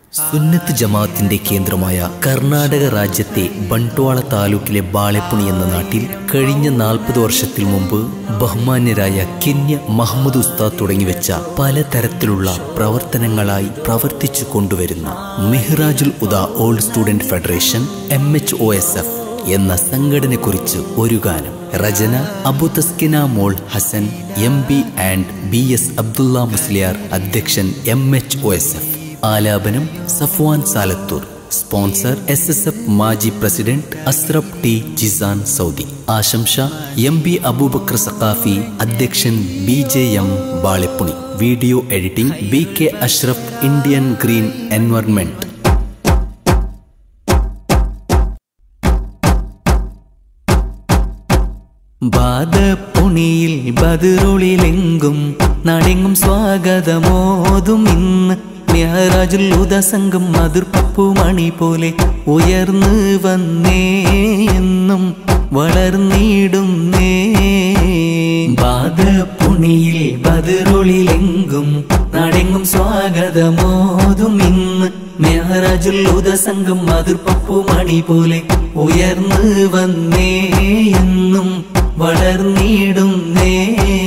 സുന്നത്ത് ജമാഅത്തിന്റെ കേന്ദ്രമായ കർണാടക രാജ്യത്തെ ബണ്ട്വാള താലൂക്കിലെ ബാളെപ്പുണി എന്ന നാട്ടിൽ കഴിഞ്ഞ നാൽപ്പത് വർഷത്തിൽ മുമ്പ് ബഹുമാന്യരായ കിന്യ മഹമ്മദ് ഉസ്താദ് തുടങ്ങിവെച്ച പലതരത്തിലുള്ള പ്രവർത്തനങ്ങളായി പ്രവർത്തിച്ചു കൊണ്ടുവരുന്ന Mehrajul Huda old student federation M H O S F എന്ന സംഘടനയെക്കുറിച്ച് ഒരു ഗാനം രചന അബു തസ്കിന മോൾ Hasan M B and B S Abdulla Musliyar അധ്യക്ഷൻ M H O S F ആലാപനം Safwan Salathur sponsor S S F മാജി പ്രസിഡന്റ് അസ്രഫ് ടി ജിസാൻ സൗദി ആശംസ എം ബി അബൂബക്കർ സഖാഫി അധ്യക്ഷൻ ബി ജെ എം ബാളിപ്പുണി video editing B K Ashraf Indian green environment ബാധപ്പുണിയിൽ ബതിറുളിലെങ്കും നടെങ്ങും സ്വാഗതമോതും ഇന്ന് മെഹറാജുൽ ഉദസംഗം മധുർപ്പപ്പു മണി പോലെ ഉയർന്നു വന്നേ എന്നും വളർന്നിടുന്നേ ബാധപ്പുണിയിൽ ബതിറുളിലെങ്കും നടെങ്ങും സ്വാഗതമോതും ഇന്ന് മെഹറാജുൽ ഉദസംഗം മധുർപ്പപ്പു മണി പോലെ ഉയർന്നു വന്നേ എന്നും വളർന്നിടുന്നേ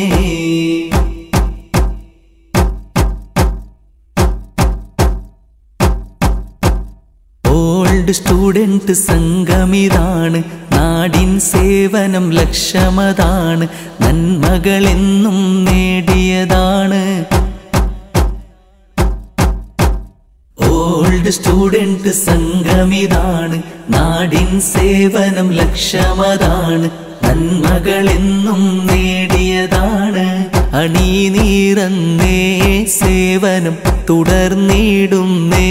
ഓൾഡ് സ്റ്റുഡന്റ് സംഘമിതാണ് നാടിൻ സേവനം ലക്ഷ്യമതാണ് നന്മകളെന്നും നേടിയതാണ് ഓൾഡ് സ്റ്റുഡന്റ് സംഘമിതാണ് നാടിൻ സേവനം ലക്ഷ്യമതാണ് നന്മകളെന്നും നേടിയതാണ് അണിനീറന്നേ സേവനം തുടർന്നിടുന്നേ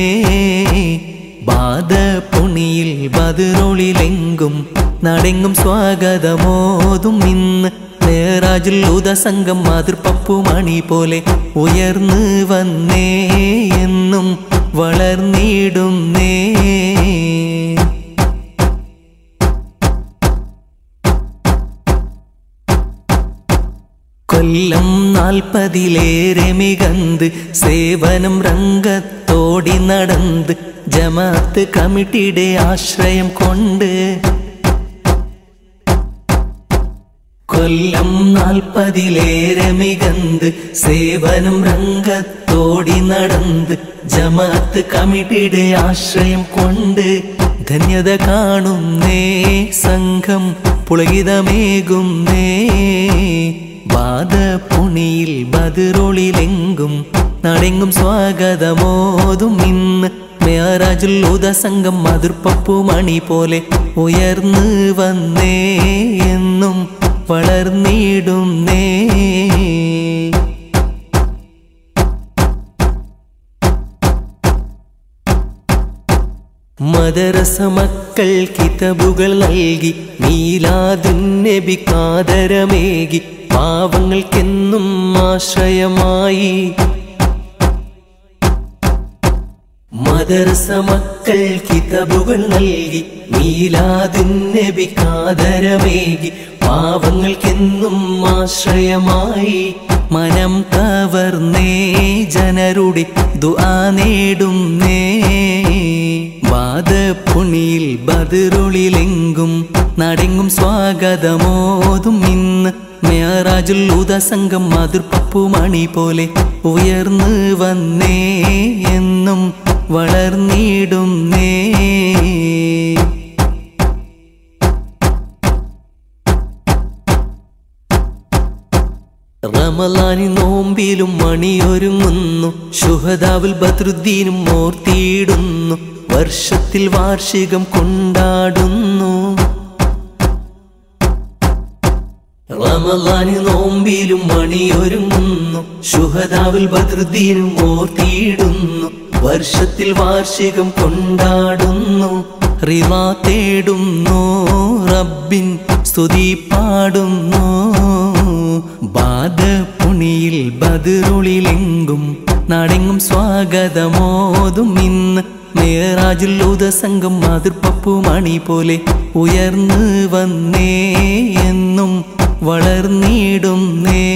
ബാധപുണിയിൽ ബതിറൊളിലെങ്കും നടെങ്ങും സ്വാഗതമോതും ഇന്ന് മേറാജുൽ ഉദസംഗം മാതൃപ്പപ്പു മണി പോലെ ഉയർന്നു വന്നേ എന്നും വളർന്നിടുന്നേ കൊല്ലം നാൽപ്പതിലേറെ മികന്ത് സേവനം രംഗത്തോടി നടന്ന് ജമാത്ത് കമ്മിറ്റിയുടെ ആശ്രയം കൊണ്ട് കൊല്ലം നാൽപ്പതിലേറെ മികന്ത് സേവനം രംഗത്തോടി നടന്ന് ജമാത്ത് കമ്മിറ്റിയുടെ ആശ്രയം കൊണ്ട് ധന്യത കാണുന്നേ സംഘം പുളകിതമേകുന്നേ ബാധപുണിയിൽ ബതിറൊളിലെങ്കും നടെങ്ങും സ്വാഗതമോതും ഇന്ന് മേറാജുൽ ഉദസംഗം മധുർപ്പപ്പു മണി പോലെ ഉയർന്നു വന്നേ എന്നും വളർന്നിടുന്നേ മദരസ മക്കൾ കിതബുകൾ നൽകി മീലാദുന്നബി കാതരമേകി പാവങ്ങൾക്കെന്നും ആശ്രയമായി മദർസ മക്കൾ കിതബുകൾ നൽകി മീലാദുന്നബി കാതരമേകി പാവങ്ങൾക്കെന്നും ആശ്രയമായി മനം കവർന്നേ ജനരുടെ ദുആ നേടുന്നേ വാദപ്പുണിയിൽ ബതിറൊളിലെങ്കും നടെങ്ങും സ്വാഗതമോതും ഇന്ന് മേറാജുൽ ഉദസംഗം മധുർപ്പപ്പു മണി പോലെ ഉയർന്നു വന്നേ എന്നും വളർന്നിടുന്നേ റമലാനി നോമ്പിലും മണിയൊരുങ്ങുന്നു ശുഹദാവുൽ ബദ്രുദ്ദീനും ഓർത്തിയിടുന്നു വർഷത്തിൽ വാർഷികം കൊണ്ടാടുന്നു റമലാനി നോമ്പിലും മണിയൊരുങ്ങുന്നു ശുഹദാവുൽ ബദ്രുദ്ദീനും ഓർത്തിയിടുന്നു വർഷത്തിൽ വാർഷികം കൊണ്ടാടുന്നു റിവ തേടുന്നു റബ്ബിൻ സ്തുതി പാടുന്നു ബാധപുണിയിൽ ബതിറുളിലെങ്കും നടെങ്ങും സ്വാഗതമോതും ഇന്ന് മേറാജുൽ ഉദസംഗം മാതൃപ്പപ്പു മണി പോലെ ഉയർന്നു വന്നേ എന്നും വളർന്നിടുന്നേ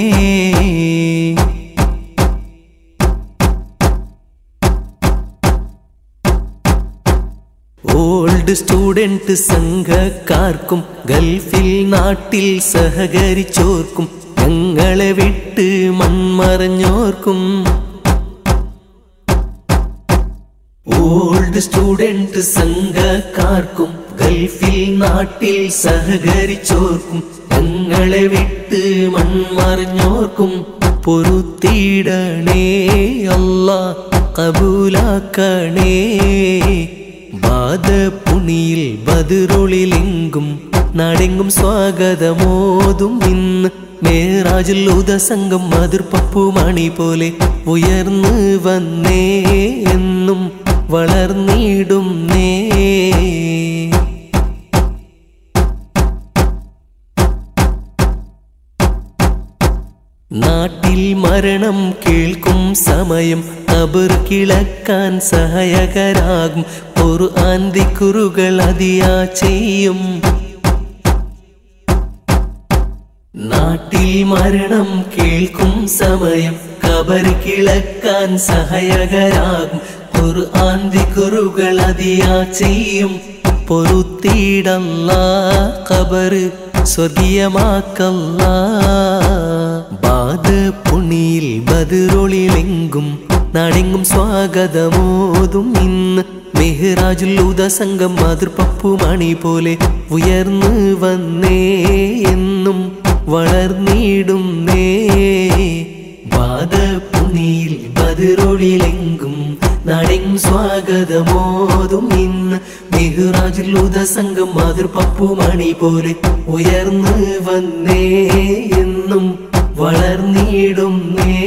ഓൾഡ് സ്റ്റുഡന്റ് സംഘക്കാർക്കും ഗൾഫിൽ നാട്ടിൽ സഹകരിച്ചോർക്കും ഞങ്ങളെ വിട്ട് മൺമറഞ്ഞോർക്കും ഓൾഡ് സ്റ്റുഡന്റ് സംഘക്കാർക്കും ഗൾഫിൽ നാട്ടിൽ സഹകരിച്ചോർക്കും ഞങ്ങളെ വിട്ട് മൺമറിഞ്ഞോർക്കും പൊറുത്തിടണേ അല്ല കബൂലാക്കണേ ബാധപുണിയിൽ ബതിറൊളിലെങ്കും നാടെങ്കും സ്വാഗതമോതും ഇന്ന് മേറാജിൽ ഉദസംഗം മതിർപ്പപ്പു മണി പോലെ ഉയർന്നു വന്നേ എന്നും വളർന്നിടും നേ നാട്ടിൽ മരണം കേൾക്കും സമയം കബർ കിളക്കാൻ സഹായകരാകും ഒരു ആന്തിക്കുറുകൾ അതിയാ ചെയ്യും നാട്ടിൽ മരണം കേൾക്കും സമയം കബർ കിളക്കാൻ സഹായകരാകും ഒരു ആന്തിക്കുറുകൾ അതിയാ ചെയ്യും പൊറുത്തിടല്ല കബറ് സ്വർഗീയമാക്കല്ല ബാധ പുണിയിൽ ബതിറൊളിലെങ്കും നാടെങ്കും സ്വാഗതമോതും ഇന്ന് മെഹ്റാജുൽ ഉദസംഗം മാതൃപ്പപ്പു മണി പോലെ ഉയർന്നു വന്നേ എന്നും വളർന്നിടും നേ ബാധപുണിയിൽ ബതിറൊളിലെങ്കും നാടെങ്കും സ്വാഗതമോതും ഇന്ന് മെഹ്റാജുൽ ഉദസംഗം മാതൃപ്പപ്പു മണി പോലെ ഉയർന്നു വന്നേ എന്നും വളർന്നിടും നേ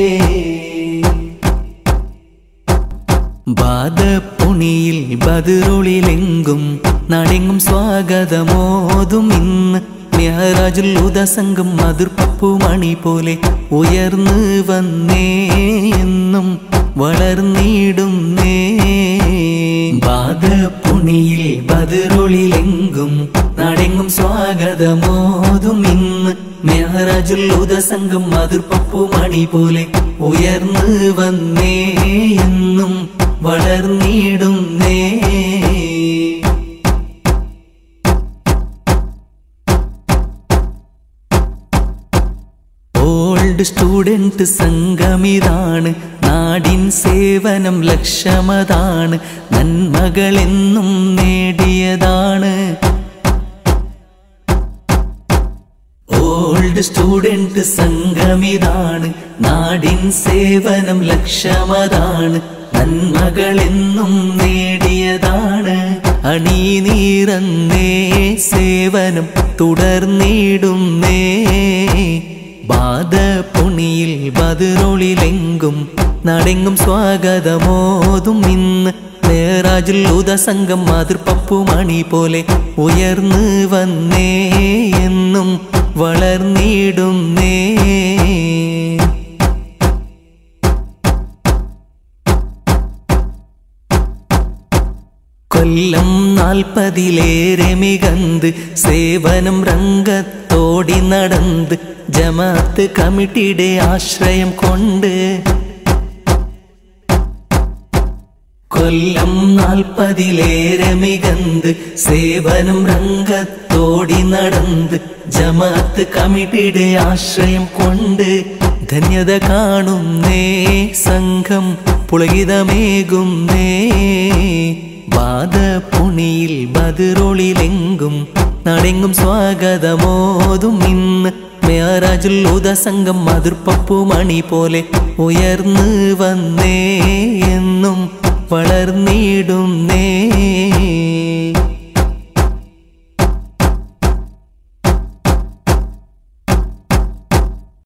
ബാധപ്പുണിയിൽ ബതിറൊളിലെങ്കും നാടെങ്കും സ്വാഗതമോതും ഇന്ന് മെഹറാജുൽ ഉദസംഗം മധുർപ്പപ്പു മണി പോലെ ഉയർന്നു വന്നേ എന്നും വളർന്നിടും നേ ബാധപുണിയിൽ ബതിറൊളിലെങ്കും നാടെങ്കും സ്വാഗതമോതും ഇന്ന് മെഹറാജുൽ ഉദസംഗം മധുർപ്പപ്പു മണി പോലെ ഉയർന്നു വന്നേ എന്നും വളർന്നിടും നേ ഓൾഡ് സ്റ്റുഡന്റ് സംഘമിതാണ് നാടിൻ സേവനം ലക്ഷ്യമതാണ് നന്മകളെന്നും നേടിയതാണ് ഓൾഡ് സ്റ്റുഡന്റ് സംഘമിതാണ് നാടിൻ സേവനം ലക്ഷ്യമതാണ് നന്മകളെന്നും നേടിയതാണ് അണിനീറന്നേ സേവനം തുടർന്നിടുന്നേ ബാധപുണിയിൽ ബതിറൊളിലെങ്കും നടെങ്കും സ്വാഗതമോതും ഇന്ന് മേറാജുൽ ഉദസംഗം മാതൃപ്പപ്പു മണി പോലെ ഉയർന്നു വന്നേ എന്നും വളർന്നിടും നേ കൊല്ലം നാൽപ്പതിലേറെ മികന്ത് സേവനം രംഗത്തോടി നടന്ന് ജമാത്ത് കമ്മിറ്റിയുടെ ആശ്രയം കൊണ്ട് കൊല്ലം നാൽപ്പതിലേറെ മികന്ത് സേവനം രംഗത്തോടി നടന്ന് ജമാത്ത് കമ്മിറ്റിയുടെ ആശ്രയം കൊണ്ട് ധന്യത കാണുന്നേ സംഘം പുളകിതമേകുന്നേ ബാധപുണിയിൽ ബതിറൊളിലെങ്കും നടെങ്കും സ്വാഗതമോതും ഇന്ന് മേറാജുൽ ഉദസംഗം മതിർപ്പപ്പു മണി പോലെ ഉയർന്നു വന്നേ എന്നും വളർന്നിടും നേ